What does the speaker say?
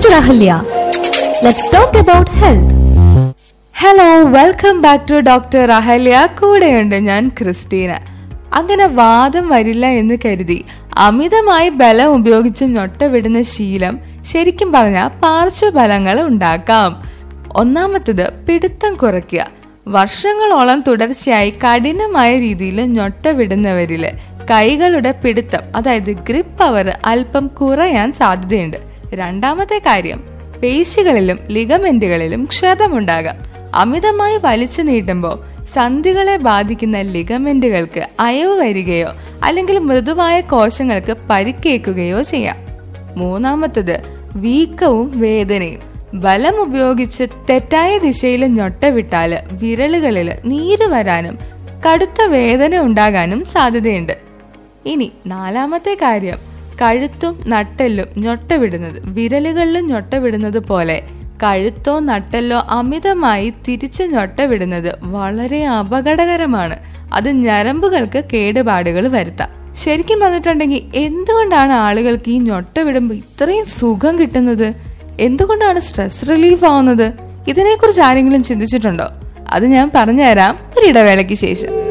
Dr. Ahalya. Let's talk about health. Hello welcome back to doctor Ahalya കൂടെയുണ്ട് ഞാൻ Christina അങ്ങനെ വാദം വരില്ല എന്ന് കരുതി അമിതമായി ബലം ഉപയോഗിച്ച് ഞൊട്ട വിടുന്ന ശീലം ശരിക്കും പറഞ്ഞാൽ പാർശ്വഫലങ്ങൾ ഉണ്ടാക്കാം ഒന്നാമത്തത് പിടുത്തം കുറയ്ക്കുക വർഷങ്ങളോളം തുടർച്ചയായി കഠിനമായ രീതിയിൽ ഞൊട്ട വിടുന്നവരില് കൈകളുടെ പിടുത്തം അതായത് ഗ്രിപ്പ് പവർ അല്പം കുറയാൻ സാധ്യതയുണ്ട് രണ്ടാമത്തെ കാര്യം പേശികളിലും ലിഗമെന്റുകളിലും ക്ഷതമുണ്ടാകാം അമിതമായി വലിച്ചു നീട്ടുമ്പോൾ സന്ധികളെ ബാധിക്കുന്ന ലിഗമെന്റുകൾക്ക് അയവ് വരികയോ അല്ലെങ്കിൽ മൃദുവായ കോശങ്ങൾക്ക് പരിക്കേൽക്കുകയോ ചെയ്യാം മൂന്നാമത്തത് വീക്കവും വേദനയും ബലം ഉപയോഗിച്ച് തെറ്റായ ദിശയിൽ ഞൊട്ട വിട്ടാല് വിരലുകളിൽ നീര് വരാനും കടുത്ത വേദന ഉണ്ടാകാനും സാധ്യതയുണ്ട് ഇനി നാലാമത്തെ കാര്യം കഴുത്തും നട്ടെല്ലും ഞൊട്ട വിടുന്നത് വിരലുകളിലും ഞൊട്ട വിടുന്നത് പോലെ കഴുത്തോ നട്ടെല്ലോ അമിതമായി തിരിച്ചു ഞൊട്ട വിടുന്നത് വളരെ അപകടകരമാണ് അത് ഞരമ്പുകൾക്ക് കേടുപാടുകൾ വരുത്താം ശരിക്കും പറഞ്ഞിട്ടുണ്ടെങ്കിൽ എന്തുകൊണ്ടാണ് ആളുകൾക്ക് ഈ ഞൊട്ട വിടുമ്പോൾ ഇത്രയും സുഖം കിട്ടുന്നത് എന്തുകൊണ്ടാണ് സ്ട്രെസ് റിലീഫ് ആവുന്നത് ഇതിനെക്കുറിച്ച് ആരെങ്കിലും ചിന്തിച്ചിട്ടുണ്ടോ അത് ഞാൻ പറഞ്ഞുതരാം ഒരു ഇടവേളയ്ക്ക് ശേഷം